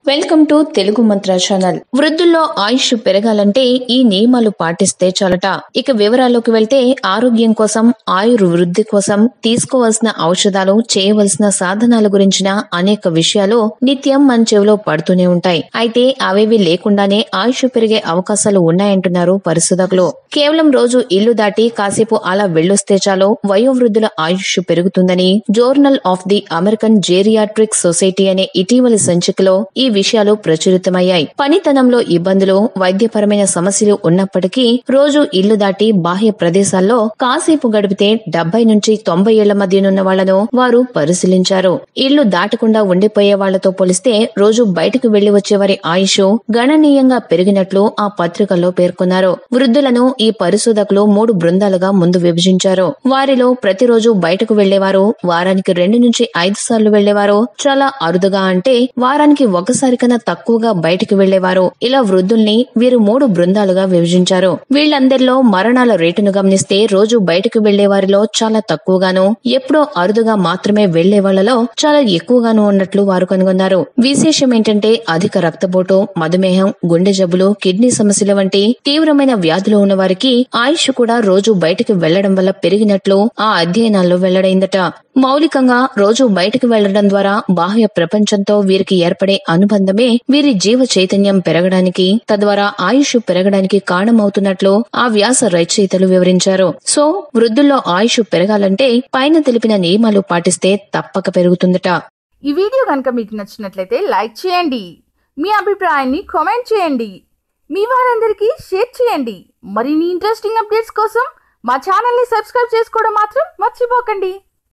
welcome to Telugu మంత్ర channel వృద్ధుల్లో ఆయుష్ పెరగాలంటే ఈ నియమాలు పాటిస్తే చాలట ఇక వివరాల్లోకి వెళ్తే ఆరోగ్యం కోసం ఆయుర్ వృద్ధి కోసం తీసుకోవాల్సిన ఔషధాలు చేయవలసిన సాధనాల గురించిన అనేక విషయాలు నిత్యం మన చెవిలో పడుతూనే ఉంటాయి అయితే అవేవి లేకుండానే ఆయుష్ పెరిగే అవకాశాలు ఉన్నాయంటున్నారు పరిశోధకులు కేవలం రోజు ఇల్లు దాటి కాసేపు అలా వెళ్ళొస్తే చాలు వయోవృద్ధుల ఆయుష్ పెరుగుతుందని journal of the American geriatric society అనే ఇటీవలి సంచికలో ఈ విషయాలు ప్రచురితమయ్యాయి పనితనంలో ఇబ్బందులు వైద్యపరమైన సమస్యలు ఉన్నప్పటికీ రోజు ఇల్లు దాటి బాహ్య ప్రదేశాల్లో కాసేపు గడిపితే డెబ్బై నుంచి తొంభై ఏళ్ల మధ్యనున్న వాళ్లను వారు పరిశీలించారు ఇల్లు దాటకుండా ఉండిపోయే వాళ్లతో పోలిస్తే రోజు బయటకు వెళ్లి వచ్చే వారి ఆయుష్ గణనీయంగా పెరిగినట్లు ఆ పత్రికల్లో పేర్కొన్నారు వృద్ధులను ఈ పరిశోధకులు మూడు బృందాలుగా ముందు విభజించారు వారిలో ప్రతిరోజు బయటకు వెళ్లేవారు వారానికి రెండు నుంచి ఐదు సార్లు వెళ్లేవారు చాలా అరుదుగా అంటే వారానికి ఒకసారి కన్నా తక్కువగా బయటికి వెళ్లేవారు ఇలా వృద్ధుల్ని వీరు మూడు బృందాలుగా విభజించారు వీళ్ళందరిలో మరణాల రేటును గమనిస్తే రోజు బయటకు వెళ్లే వారిలో చాలా తక్కువగాను ఎప్పుడో అరుదుగా మాత్రమే వెళ్లే వాళ్లలో చాలా ఎక్కువగాను ఉన్నట్లు వారు కనుగొన్నారు విశేషం ఏంటంటే అధిక రక్తపోటు మధుమేహం గుండె జబ్బులు కిడ్నీ సమస్యల వంటి తీవ్రమైన వ్యాధులు ఉన్న వారికి ఆయుష్ కూడా రోజు బయటకు వెళ్లడం వల్ల పెరిగినట్లు ఆ అధ్యయనాల్లో వెల్లడైందట మౌలికంగా రోజు బయటకు వెళ్లడం ద్వారా బాహ్య ప్రపంచంతో వీరికి ఏర్పడే అనుబంధమే వీరి జీవ చైతన్యం పెరగడానికి తద్వారా ఆయుష్ పెరగడానికి కారణమవుతున్నట్లు ఆ వ్యాస రచయితలు వివరించారు సో వృద్ధుల్లో ఆయుష్ పెరగాలంటే పైన తెలిపిన నియమాలు పాటిస్తే తప్పక పెరుగుతుందట ఈ వీడియో కనుక మీకు నచ్చినట్లయితే లైక్ చేయండి మీ అభిప్రాయాన్ని కామెంట్ చేయండి మీ వారందరికీ షేర్ చేయండి మరిన్ని ఇంట్రెస్టింగ్ అప్డేట్స్ కోసం మా ఛానల్ని సబ్స్క్రైబ్ చేసుకోవడం మాత్రం మర్చిపోకండి